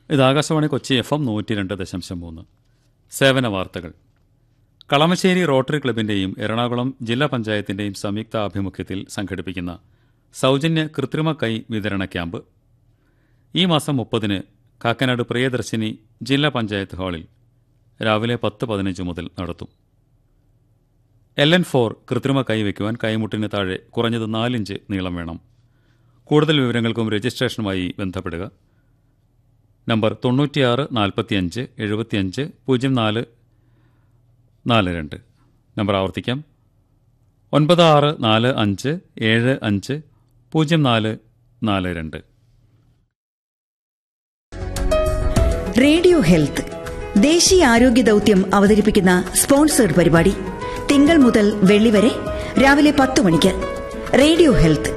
ഇത് Akashvani Kochi F M നൂറ്റി രണ്ട് ദശാംശം മൂന്ന് സേവന വാർത്തകൾ കളമശ്ശേരി റോട്ടറി ക്ലബിന്റെയും എറണാകുളം ജില്ലാ പഞ്ചായത്തിന്റെയും സംയുക്ത ആഭിമുഖ്യത്തിൽ സംഘടിപ്പിക്കുന്ന സൗജന്യ കൃത്രിമ കൈ വിതരണ ക്യാമ്പ് ഈ മാസം മുപ്പതിന് കാക്കനാട് പ്രിയദർശിനി ജില്ലാ പഞ്ചായത്ത് ഹാളിൽ രാവിലെ പത്ത് പതിനഞ്ച് മുതൽ നടത്തും എൽ എൻ ഫോർ കൃത്രിമ കൈ വയ്ക്കുവാൻ കൈമുട്ടിന് താഴെ കുറഞ്ഞത് നാലിഞ്ച് നീളം വേണം കൂടുതൽ വിവരങ്ങൾക്കും രജിസ്ട്രേഷനുമായി ബന്ധപ്പെടുക നമ്പർ തൊണ്ണൂറ്റിയാറ് നാൽപ്പത്തിയഞ്ച് എഴുപത്തിയഞ്ച് പൂജ്യം നാല് നാല് രണ്ട് നമ്പർ ആവർത്തിക്കാം ഒൻപത് ആറ് നാല് അഞ്ച് ഏഴ് അഞ്ച് പൂജ്യം നാല് നാല് രണ്ട് റേഡിയോ ഹെൽത്ത് ദേശീയ ആരോഗ്യ ദൗത്യം അവതരിപ്പിക്കുന്ന സ്പോൺസേഡ് പരിപാടി തിങ്കൾ മുതൽ വെള്ളി വരെ രാവിലെ പത്ത് മണിക്ക് റേഡിയോ ഹെൽത്ത്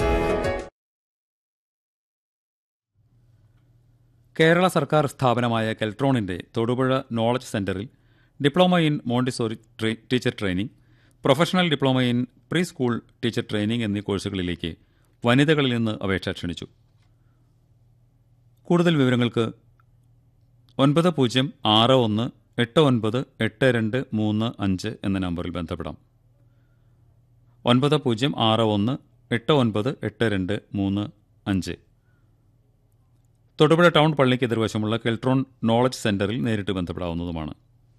കേരള സർക്കാർ സ്ഥാപനമായ കെൽട്രോണിന്റെ Thodupuzha knowledge centre diploma in Montessori ട്രെ- teacher training professional diploma in preschool teacher training എന്നീ കോഴ്സുകളിലേക്ക് വനിതകളിൽ നിന്ന് അപേക്ഷ ക്ഷണിച്ചു കൂടുതൽ വിവരങ്ങൾക്ക് ഒൻപത് പൂജ്യം ആറ് ഒന്ന് എട്ട് ഒൻപത് എട്ട് രണ്ട് മൂന്ന് അഞ്ച് എന്ന നമ്പറിൽ ബന്ധപ്പെടാം ഒൻപത് പൂജ്യം ആറ് ഒന്ന് എട്ട് ഒൻപത് എട്ട് രണ്ട് മൂന്ന് അഞ്ച് തൊടുപുഴ ടൗൺ പള്ളിക്ക് എതിർവശമുള്ള കെൽട്രോൺ നോളജ് സെന്ററിൽ നേരിട്ട് ബന്ധപ്പെടാവുന്നതുമാണ്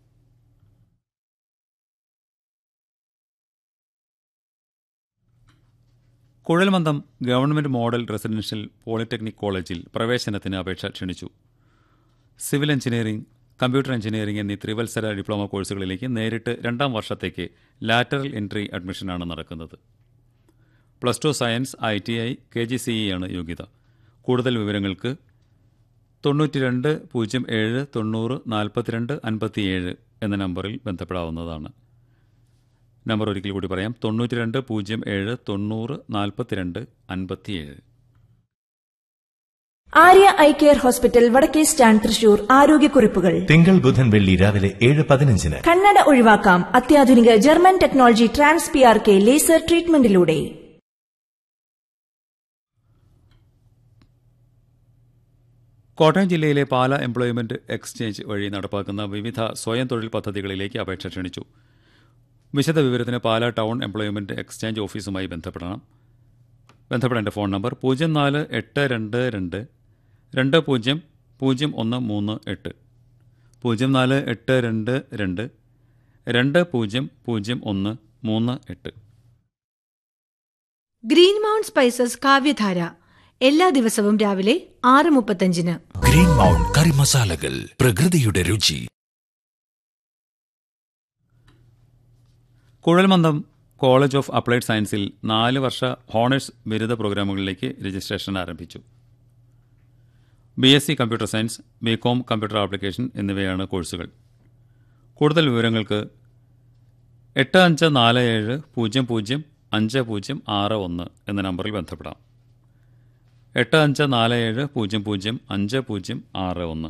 കുഴൽമന്ദം ഗവൺമെന്റ് മോഡൽ റെസിഡൻഷ്യൽ പോളിടെക്നിക് കോളേജിൽ പ്രവേശനത്തിന് അപേക്ഷ ക്ഷണിച്ചു സിവിൽ എഞ്ചിനീയറിംഗ് കമ്പ്യൂട്ടർ എഞ്ചിനീയറിംഗ് എന്നീ ത്രിവത്സര ഡിപ്ലോമ കോഴ്സുകളിലേക്ക് നേരിട്ട് രണ്ടാം വർഷത്തേക്ക് ലാറ്ററൽ എൻട്രി അഡ്മിഷനാണ് നടക്കുന്നത് plus two science I T I K G C E ആണ് യോഗ്യത കൂടുതൽ വിവരങ്ങൾക്ക് തൊണ്ണൂറ്റി രണ്ട് പൂജ്യം ഏഴ് തൊണ്ണൂറ് നാൽപ്പത്തിരണ്ട് അൻപത്തിയേഴ് എന്ന നമ്പറിൽ ബന്ധപ്പെടാവുന്നതാണ് നമ്പർ ഒരിക്കൽ കൂടി പറയാം തൊണ്ണൂറ്റി രണ്ട് പൂജ്യം ഏഴ് തൊണ്ണൂറ് നാൽപ്പത്തിരണ്ട് അൻപത്തിയേഴ് ആര്യ ഐ കെയർ ഹോസ്പിറ്റൽ വടക്കേ സ്റ്റാൻഡ് തൃശൂർ ആരോഗ്യക്കുറിപ്പുകൾ തിങ്കൾ ബുധൻ വെള്ളി രാവിലെ ഏഴ് പതിനഞ്ചിന് കണ്ണട ഒഴിവാക്കാം അത്യാധുനിക German technology trans P R K laser ട്രീറ്റ്മെന്റിലൂടെ കോട്ടയം ജില്ലയിലെ പാല എംപ്ലോയ്മെന്റ് എക്സ്ചേഞ്ച് വഴി നടപ്പാക്കുന്ന വിവിധ സ്വയം തൊഴിൽ പദ്ധതികളിലേക്ക് അപേക്ഷ ക്ഷണിച്ചു വിശദ വിവരത്തിന് പാല ടൗൺ എംപ്ലോയ്മെന്റ് എക്സ്ചേഞ്ച് ഓഫീസുമായി ബന്ധപ്പെടണം ബന്ധപ്പെടേണ്ട ഫോൺ നമ്പർ പൂജ്യം നാല് എട്ട് രണ്ട് രണ്ട് രണ്ട് പൂജ്യം പൂജ്യം ഒന്ന് മൂന്ന് എട്ട് പൂജ്യം നാല് എട്ട് രണ്ട് രണ്ട് രണ്ട് പൂജ്യം പൂജ്യം ഒന്ന് മൂന്ന് എട്ട് ഗ്രീൻ മൗണ്ട് സ്പൈസസ് കാവ്യധാര എല്ലാ ദിവസവും രാവിലെ ആറ് മുപ്പത്തഞ്ചിന് ഗ്രീൻ മൗണ്ട് കറി മസാലകൾ പ്രകൃതിയുടെ രുചി കുഴൽമന്ദം കോളേജ് ഓഫ് അപ്ലൈഡ് സയൻസിൽ നാല് വർഷ ഹോണേഴ്സ് ബിരുദ പ്രോഗ്രാമുകളിലേക്ക് രജിസ്ട്രേഷൻ ആരംഭിച്ചു B S C computer science B com computer application എന്നിവയാണ് കോഴ്സുകൾ കൂടുതൽ വിവരങ്ങൾക്ക് എട്ട് അഞ്ച് നാല് ഏഴ് പൂജ്യം പൂജ്യം അഞ്ച് പൂജ്യം ആറ് ഒന്ന് എന്ന നമ്പറിൽ ബന്ധപ്പെടാം എട്ട് അഞ്ച് നാല് ഏഴ് പൂജ്യം പൂജ്യം അഞ്ച് പൂജ്യം ആറ് ഒന്ന്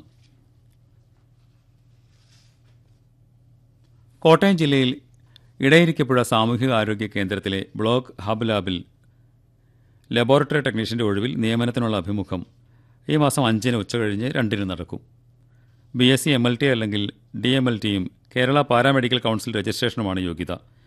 കോട്ടയം ജില്ലയിൽ ഇടയിരിക്കപ്പുഴ സാമൂഹിക ആരോഗ്യ കേന്ദ്രത്തിലെ ബ്ലോക്ക് ഹബ് ലാബിൽ ലബോറട്ടറി ടെക്നീഷ്യന്റെ ഒഴിവിൽ നിയമനത്തിനുള്ള അഭിമുഖം ഈ മാസം അഞ്ചിന് ഉച്ചകഴിഞ്ഞ് രണ്ടിന് നടക്കും B S C M L T അല്ലെങ്കിൽ ഡി എം എൽ ടിയും കേരള പാരാമെഡിക്കൽ കൗൺസിൽ രജിസ്ട്രേഷനുമാണ് യോഗ്യത